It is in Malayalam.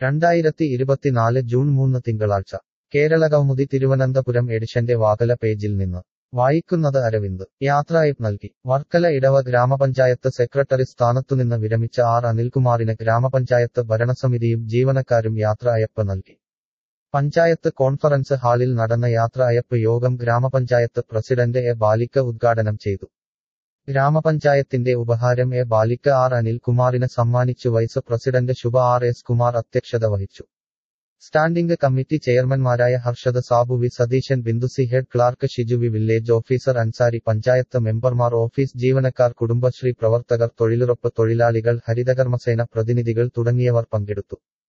രണ്ടായിരത്തി ഇരുപത്തിനാല് ജൂൺ മൂന്ന് തിങ്കളാഴ്ച കേരളകൗമുദി തിരുവനന്തപുരം എഡിഷന്റെ വാകല പേജിൽ നിന്ന് വായിക്കുന്നത് അരവിന്ദ് യാത്രയപ്പ് നൽകി വർക്കല ഇടവ ഗ്രാമപഞ്ചായത്ത് സെക്രട്ടറി സ്ഥാനത്തുനിന്ന് വിരമിച്ച ആർ അനിൽകുമാറിന് ഗ്രാമപഞ്ചായത്ത് ഭരണസമിതിയും ജീവനക്കാരും യാത്ര അയപ്പ് നൽകി പഞ്ചായത്ത് കോൺഫറൻസ് ഹാളിൽ നടന്ന യാത്ര അയപ്പ് യോഗം ഗ്രാമപഞ്ചായത്ത് പ്രസിഡന്റ് എ ബാലിക്ക ഉദ്ഘാടനം ചെയ്തു ഗ്രാമപഞ്ചായത്തിന്റെ ഉപഹാരം എ ബാലിക്ക ആർ അനിൽകുമാറിന് സമ്മാനിച്ചു vice president Subha R S Kumar അധ്യക്ഷത വഹിച്ചു സ്റ്റാൻഡിംഗ് കമ്മിറ്റി ചെയർമാൻമാരായ ഹർഷദ് സാബു വി സതീശൻ ബിന്ദുസി head clerk Shiju V village officer Ansari panchayat മെമ്പർമാർ ഓഫീസ് ജീവനക്കാർ കുടുംബശ്രീ പ്രവർത്തകർ തൊഴിലുറപ്പ് തൊഴിലാളികൾ ഹരിതകർമ്മസേന പ്രതിനിധികൾ തുടങ്ങിയവർ പങ്കെടുത്തു